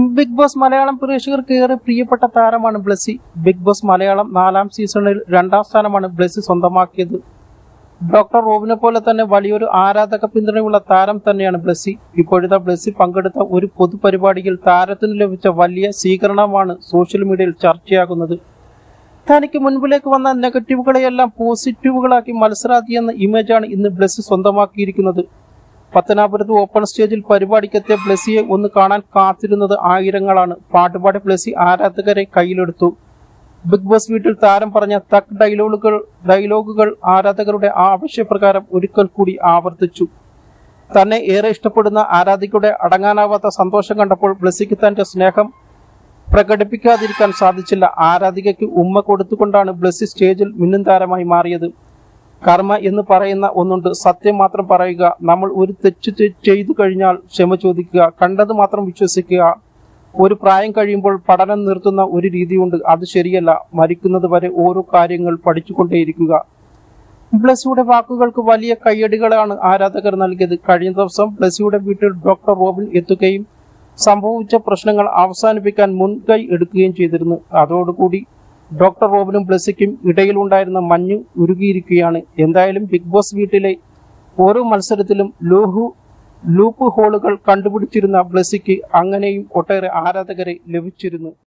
big boss Malayalam പ്രേക്ഷകർക്ക് ഏറെ പ്രിയപ്പെട്ട താരമാണ് ബ്ലസ്സി ബിഗ് ബോസ് മലയാളം നാലാം സീസണിൽ രണ്ടാം സ്ഥാനമാണ് ബ്ലസ്സി സ്വന്തമാക്കിയത് ഡോക്ടർ റോബിനെ പോലെ തന്നെ വലിയൊരു ആരാധക പിന്തുണയുള്ള താരം തന്നെയാണ് ബ്ലസ്സി ഇപ്പോഴത്തെ ബ്ലസ്സി പങ്കെടുത്ത ഒരു പൊതുപരിപാടിയിൽ താരത്തിന് ലഭിച്ച വലിയ സ്വീകരണമാണ് സോഷ്യൽ മീഡിയയിൽ ചർച്ചയാകുന്നത് തനിക്ക് മുൻപിലേക്ക് വന്ന നെഗറ്റീവുകളെയെല്ലാം പോസിറ്റീവുകളാക്കി മത്സരാർത്ഥി എന്ന ഇമേജാണ് ഇന്ന് ബ്ലസ്സി സ്വന്തമാക്കിയിരിക്കുന്നത് പത്തനാപുരത്ത് ഓപ്പൺ സ്റ്റേജിൽ പരിപാടിക്കെത്തിയ ബ്ലസ്സിയെ ഒന്ന് കാണാൻ കാത്തിരുന്നത് ആയിരങ്ങളാണ് പാട്ടുപാടി ബ്ലസ്സി ആരാധകരെ കയ്യിലെടുത്തു ബിഗ് ബോസ് വീട്ടിൽ താരം പറഞ്ഞ തക് ഡയലോഗുകൾ ഡയലോഗുകൾ ആരാധകരുടെ ആവശ്യപ്രകാരം ഒരിക്കൽ കൂടി ആവർത്തിച്ചു തന്നെ ഏറെ ഇഷ്ടപ്പെടുന്ന ആരാധികയുടെ അടങ്ങാനാവാത്ത സന്തോഷം കണ്ടപ്പോൾ ബ്ലസ്സിക്ക് തന്റെ സ്നേഹം പ്രകടിപ്പിക്കാതിരിക്കാൻ സാധിച്ചില്ല ആരാധികയ്ക്ക് ഉമ്മ കൊടുത്തുകൊണ്ടാണ് ബ്ലസ്സി സ്റ്റേജിൽ മിന്നും താരമായി മാറിയത് കർമ്മ എന്ന് പറയുന്ന ഒന്നുണ്ട് സത്യം മാത്രം പറയുക നമ്മൾ ഒരു തെറ്റ് ചെ- ചെയ്തു കഴിഞ്ഞാൽ ക്ഷമ ചോദിക്കുക കണ്ടത് മാത്രം വിശ്വസിക്കുക ഒരു പ്രായം കഴിയുമ്പോൾ പഠനം നിർത്തുന്ന ഒരു രീതിയുണ്ട് അത് ശരിയല്ല മരിക്കുന്നത് വരെ ഓരോ കാര്യങ്ങൾ പഠിച്ചുകൊണ്ടേയിരിക്കുക ബ്ലസ്സിയുടെ വാക്കുകൾക്ക് വലിയ കയ്യടികളാണ് ആരാധകർ നൽകിയത് കഴിഞ്ഞ ദിവസം ബ്ലസ്സിയുടെ വീട്ടിൽ ഡോക്ടർ റോബിൻ എത്തുകയും സംഭവിച്ച പ്രശ്നങ്ങൾ അവസാനിപ്പിക്കാൻ മുൻകൈ എടുക്കുകയും ചെയ്തിരുന്നു അതോടുകൂടി ഡോക്ടർ റോബിനും ബ്ലസ്സിക്കും ഇടയിലുണ്ടായിരുന്ന മഞ്ഞ് ഉരുകിയിരിക്കുകയാണ് എന്തായാലും ബിഗ് ബോസ് വീട്ടിലെ ഓരോ മത്സരത്തിലും ലൂഹു ലൂപ്പ് ഹോളുകൾ കണ്ടുപിടിച്ചിരുന്ന ബ്ലസ്സിക്ക് അങ്ങനെയും ഒട്ടേറെ ആരാധകരെ ലഭിച്ചിരുന്നു